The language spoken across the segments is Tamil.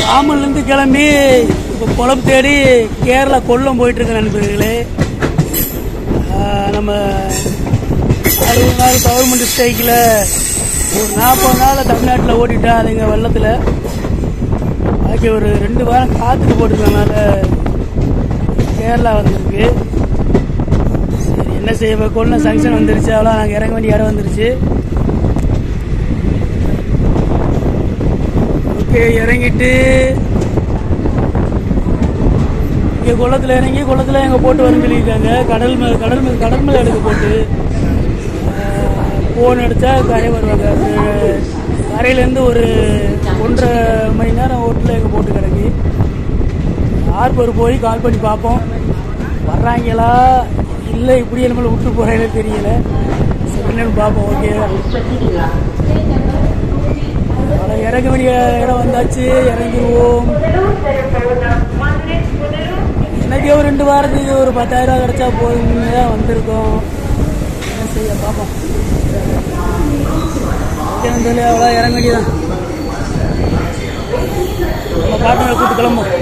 ஆமல்லேருந்து கிளம்பி இப்போ குளம் தேடி கேரளா கொல்லம் போயிட்டு இருக்க நண்பர்களே ஆஹ் நம்ம அறுபது நாள் கவர்மெண்ட் ஸ்ட்ரைக்கில் ஒரு நாற்பது நாள் தமிழ்நாட்டில் ஓட்டிட்டா அதுங்க வெள்ளத்தில் பாக்கி ஒரு ரெண்டு வாரம் காத்துட்டு போட்டுருக்கனால கேரளா வந்திருக்கு சரி என்ன செய்ய இப்போ கொல்லம் சங்ஷன் வந்துருச்சு அவ்வளோ நாங்கள் இறங்க வேண்டிய இடம் வந்துருச்சு ஓகே இறங்கிட்டு இங்கே குளத்தில் இறங்கி குளத்தில் எங்கள் போட்டு வரும் சொல்லியிருக்காங்க கடல் மேலே கடல் மேலே கடல் மேலே எடுக்க போட்டு ஃபோன் அடித்தா கரை வருவாங்க அது கரையிலேருந்து ஒரு ஒன்றரை மணி நேரம் ஓட்டில் எங்கள் போட்டு கிடக்கு ஆர்பர் போய் கால் பண்ணி பார்ப்போம் வர்றாங்களா இல்லை இப்படியே நம்மளை விட்டு போகிறாங்களே தெரியல சரி என்னன்னு பார்ப்போம் ஓகே அவ்வளோ இறங்க வேண்டிய இடம் வந்தாச்சு இறங்கிடுவோம் எனக்கே ஒரு ரெண்டு வாரத்துக்கு ஒரு பத்தாயிரம் ரூபா கிடைச்சா போதும்னு தான் வந்திருக்கோம் என்ன செய்ய பார்ப்போம் ஓகே நண்பர்களே, அவ்வளோ இறங்க வேண்டியதான் நம்ம பார்ட்னரை கூட்டு கிளம்பும்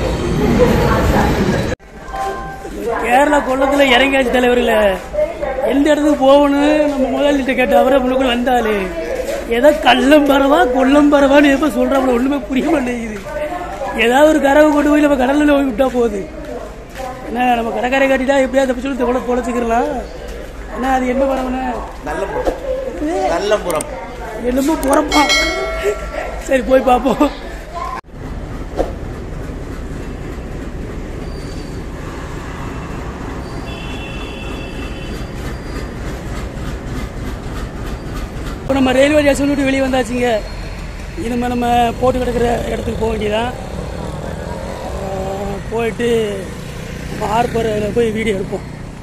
கேரளா கொள்ளத்தில் இறங்கியாச்சு தலைவர்கள எந்த இடத்துக்கு போகணும் நம்ம முதலாளிகிட்ட கேட்டு அவரே முன்னுக்குள்ள வந்தாலே ஏதோ கள்ளம் பரவா கொல்லம் பரவான்னு எப்போ சொல்கிறாப்புல ஒன்றுமே புரிய மாட்டேங்குது ஏதாவது ஒரு கரவை கொண்டு போய் நம்ம கடலில் போய் விட்டா போகுது என்ன நம்ம கடைக்காரை காட்டிட்டா எப்படியா தப்பி சொல்லி தொலை தொலைச்சிக்கிறலாம் என்ன அது என்ன பரவன நல்லபுரம் நல்லபுரம் என்னமோ போகிறப்பா சரி போய் பார்ப்போம் இப்போ நம்ம ரயில்வே ஸ்டேஷன் விட்டு வெளியே வந்தாச்சுங்க இனிமேல் நம்ம போட்டு கிடக்கிற இடத்துக்கு போக வேண்டியதான் ஆஹ் போயிட்டு நம்ம ஆர்பரில் போய் வீடியோ எடுப்போம்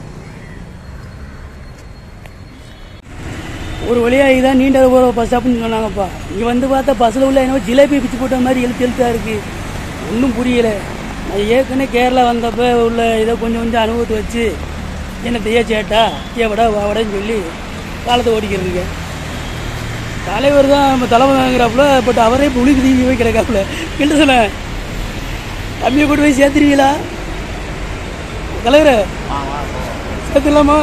ஒரு வழியாக இதான் நீண்ட போகிற பஸ் ஸ்டாப்னு சொன்னாங்கப்பா இங்கே வந்து பார்த்தா பஸ்ஸில் உள்ள என்னவோ ஜிலேபி பிச்சு போட்ட மாதிரி எழுத்து எழுத்தாக இருக்குது ஒன்றும் புரியல நான் ஏற்கனவே கேரளா வந்தப்போ உள்ள இதை கொஞ்சம் கொஞ்சம் அனுபவத்தை வச்சு என்ன தெய்ய சேட்டா ஏவடா வாவடான்னு சொல்லி காலத்தை ஓடிக்கிறதுங்க தலைவர் தான் நம்ம தலைவராங்கிறாப்புல பட் அவரே புளிக்கு தீவி போய் கிடக்காப்புல கிட்ட சொல்ல தம்பியை கொண்டு போய் சேர்த்துருவீங்களா தலைவர் சேர்த்துடலாமா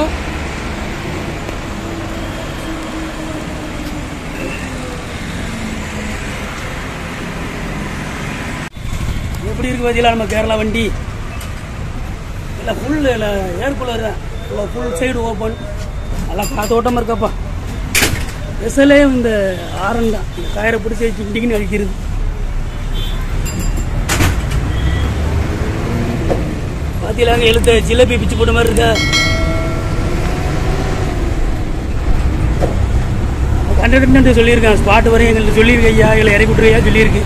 எப்படி இருக்கு பார்த்தீங்களா நம்ம கேரளா வண்டி இல்லை ஃபுல் இல்லை ஏர் கூலர் தான் இல்லை ஃபுல் சைடு ஓப்பன் நல்லா காத்தோட்டமாக இருக்கப்பா எஸ்எல்ஏ இந்த ஆரன் தான் இந்த கயிறை பிடிச்சி சிண்டிங்கன்னு அடிக்கிறது பார்த்தீங்களாங்க எழுத்த ஜிலேபி பிச்சு போட்ட மாதிரி இருக்கா கண்டக்டர் சொல்லியிருக்கேன் ஸ்பாட் வரையும் எங்களுக்கு சொல்லியிருக்கேன் ஐயா எங்களை இறக்கி விட்டுருக்கையா சொல்லியிருக்கு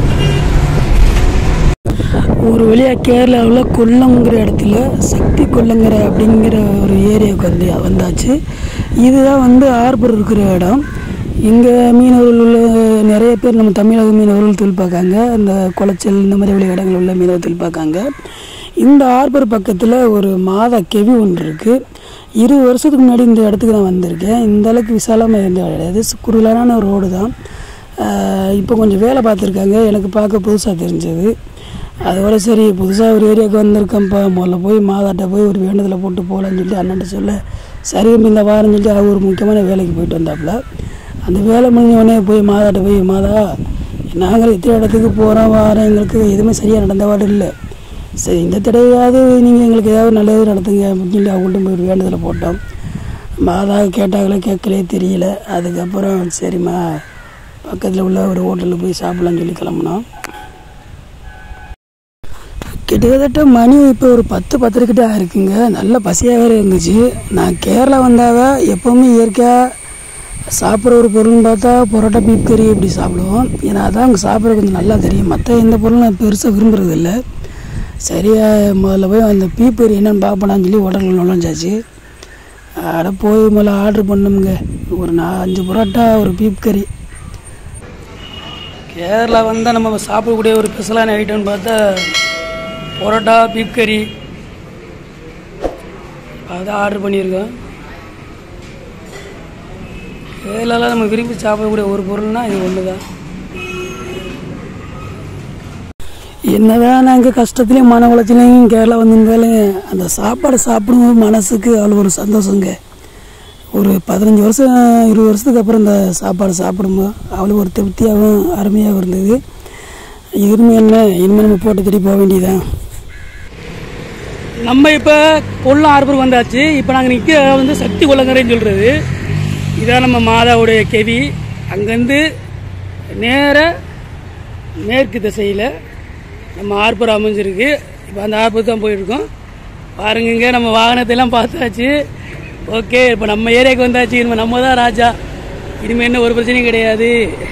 ஒரு வழியாக கேரளாவில் கொல்லங்கிற இடத்துல சக்தி கொல்லங்கிற அப்படிங்கிற ஒரு ஏரியாவுக்கு வந்து வந்தாச்சு இதுதான் வந்து ஆர்பர் இருக்கிற இடம் இங்கே மீனவர்கள் உள்ள நிறைய பேர் நம்ம தமிழக மீனவர்கள் தொழில் பார்க்காங்க இந்த குளச்சல் இந்த மாதிரி உள்ள இடங்கள் உள்ள மீனவர் தொழில் பார்க்காங்க இந்த ஆர்பர் பக்கத்தில் ஒரு மாதா கெவி ஒன்று இருக்குது இருபது வருஷத்துக்கு முன்னாடி இந்த இடத்துக்கு நான் வந்திருக்கேன் இந்த அளவுக்கு விசாலமாக இருந்த கிடையாது குறுகலான ரோடு தான் இப்போ கொஞ்சம் வேலை பார்த்துருக்காங்க எனக்கு பார்க்க புதுசாக தெரிஞ்சது அதோட சரி புதுசாக ஒரு ஏரியாவுக்கு வந்திருக்கேன்ப்பா முதல்ல போய் மாதாட்ட போய் ஒரு வேண்டுதலை போட்டு போகலான்னு சொல்லி அண்ணன்ட்ட சொல்ல சரி தம்பி, இந்த வாரம் சொல்லி அவர் ஒரு முக்கியமான வேலைக்கு போயிட்டு வந்தாப்புல அந்த வேலை முடிஞ்ச உடனே போய் மாதாட்ட போய் மாதா நாங்கள் இத்தனை இடத்துக்கு போகிறோம் வாரம் எங்களுக்கு எதுவுமே சரியாக நடந்த பாடு இல்லை சரி இந்த தடவையாவது நீங்கள் எங்களுக்கு ஏதாவது நல்லது நடத்துங்க அப்படின்னு சொல்லி அவங்கள்ட்ட போய் ஒரு வேண்டுதலை போட்டோம் மாதா கேட்டாங்களே கேட்கலே தெரியல அதுக்கப்புறம் சரிம்மா பக்கத்தில் உள்ள ஒரு ஹோட்டலில் போய் சாப்பிட்லான்னு சொல்லி கிளம்புனோம் கிட்டத்தட்ட மணி இப்போ ஒரு பத்து பத்தரைக்கிட்ட இருக்குங்க நல்ல பசியாக வேறு இருந்துச்சு நான் கேரளா வந்தாவ எப்போவுமே இயற்கையாக சாப்பிட்ற ஒரு பொருள்னு பார்த்தா பரோட்டா பீப் கறி இப்படி சாப்பிடுவோம் ஏன்னா அதான் அங்கே சாப்பிட்ற கொஞ்சம் நல்லா தெரியும் மற்ற எந்த பொருளும் நான் பெருசாக விரும்புறது இல்லை சரியா முதல்ல போய் அந்த பீப் கறி என்னென்னு பார்ப்போம்னு சொல்லி ஹோட்டலில் நுழைஞ்சாச்சு அட போய் முதல்ல ஆர்டர் பண்ணோமுங்க ஒரு நான் அஞ்சு பரோட்டா ஒரு பீப் கறி கேரளா வந்தால் நம்ம சாப்பிடக்கூடிய ஒரு ஸ்பெஷலான ஐட்டம்னு பார்த்தா பரோட்டா பீப் கறி அதை ஆர்டர் பண்ணியிருக்கோம் கேரளாவில் நம்ம விரும்பி சாப்பிடக்கூடிய ஒரு பொருள்னா இது ஒன்று தான் என்னதான் நாங்கள் கஷ்டத்துலேயும் மன உளைச்சலையும் கேரளா வந்திருந்தாலும் அந்த சாப்பாடு சாப்பிடும்போது மனசுக்கு அவ்வளோ ஒரு சந்தோஷங்க ஒரு பதினஞ்சு வருஷம் இருபது வருஷத்துக்கு அப்புறம் இந்த சாப்பாடு சாப்பிடும்போது அவ்வளோ ஒரு திருப்தியாகவும் அருமையாகவும் இருந்தது இனிமே என்ன இனிமேல் நம்ம போட்டு தேடி போக வேண்டியதான் நம்ம இப்போ கொல்லம் ஆர்பர் வந்தாச்சு இப்போ நாங்கள் நிற்க வந்து சக்தி கொல்லங்கரைன்னு சொல்கிறது இதான் நம்ம மாதாவுடைய கெவி அங்கேருந்து நேர மேற்கு திசையில் நம்ம ஆர்பர் அமைஞ்சிருக்கு இப்போ அந்த ஆர்பர் தான் போயிட்டுருக்கோம் பாருங்கங்க நம்ம வாகனத்தை எல்லாம் பார்த்தாச்சு ஓகே இப்போ நம்ம ஏரியாவுக்கு வந்தாச்சு இனிமேல் நம்ம தான் ராஜா இனிமேல் என்ன ஒரு பிரச்சனையும் கிடையாது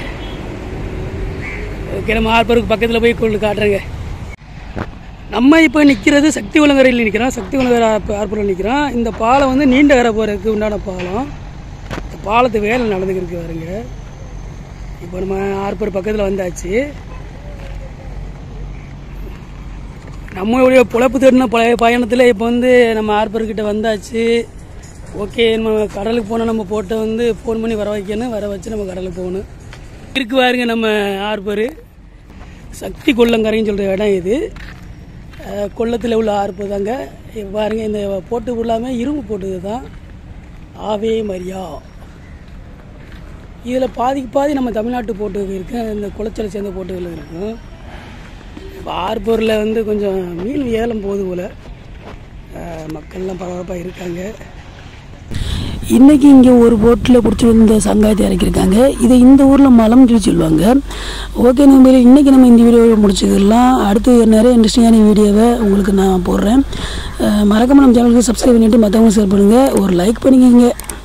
ஓகே நம்ம ஆர்பருக்கு பக்கத்தில் போய் கொண்டு காட்டுறேங்க நம்ம இப்போ நிற்கிறது சக்தி குளங்கரையில் நிற்கிறோம் சக்தி குளங்கரை ஆர்பரில் நிற்கிறோம் இந்த பாலம் வந்து நீண்ட கரை போகிறதுக்கு உண்டான பாலம் இந்த பாலத்து வேலை நடந்துக்கிருக்கு பாருங்க இப்போ நம்ம ஆர்பர் பக்கத்தில் வந்தாச்சு நம்மளுடைய பொழப்பு தேடின பழைய பயணத்தில் இப்போ வந்து நம்ம ஆர்பர்கிட்ட வந்தாச்சு ஓகே நம்ம கடலுக்கு போனால் நம்ம போட்டை வந்து ஃபோன் பண்ணி வர வைக்கணும் வர வச்சு நம்ம கடலுக்கு போகணும் இருக்கு பாருங்க நம்ம ஆர்பரு சக்தி கொல்லங்கரைன்னு சொல்கிற இடம் இது அஹ், கொல்லத்தில் உள்ள ஆர்ப்பு தாங்க இப்ப பாருங்க இந்த போட்டு ஃபுல்லாமே இரும்பு போட்டது தான் ஆவே மரியா இதில் பாதிக்கு பாதி நம்ம தமிழ்நாட்டு போட்டுகள் இருக்கு இந்த குளச்சலை சேர்ந்த போட்டுகள் இருக்கும் இப்போ ஆர்பூரில் வந்து கொஞ்சம் மீன் ஏலம் போகுது போல் அஹ், மக்கள்லாம் பரபரப்பாக இருக்காங்க இன்றைக்கி இங்கே ஒரு போட்டில் பிடிச்சி வந்த சங்காயத்தை இறக்கியிருக்காங்க இதை இந்த ஊரில் மலம் சொல்லி சொல்லுவாங்க ஓகே நம்பர் இன்றைக்கி நம்ம இந்த வீடியோவை முடிச்சுக்கலாம் அடுத்து நிறைய இன்ட்ரெஸ்டிங்கான வீடியோவை உங்களுக்கு நான் போடுறேன் அஹ் மறக்காம நம்ம சேனலுக்கு சப்ஸ்கிரைப் பண்ணிவிட்டு மற்றவங்க ஷேர் பண்ணுங்கள் ஒரு லைக் பண்ணிக்கோங்க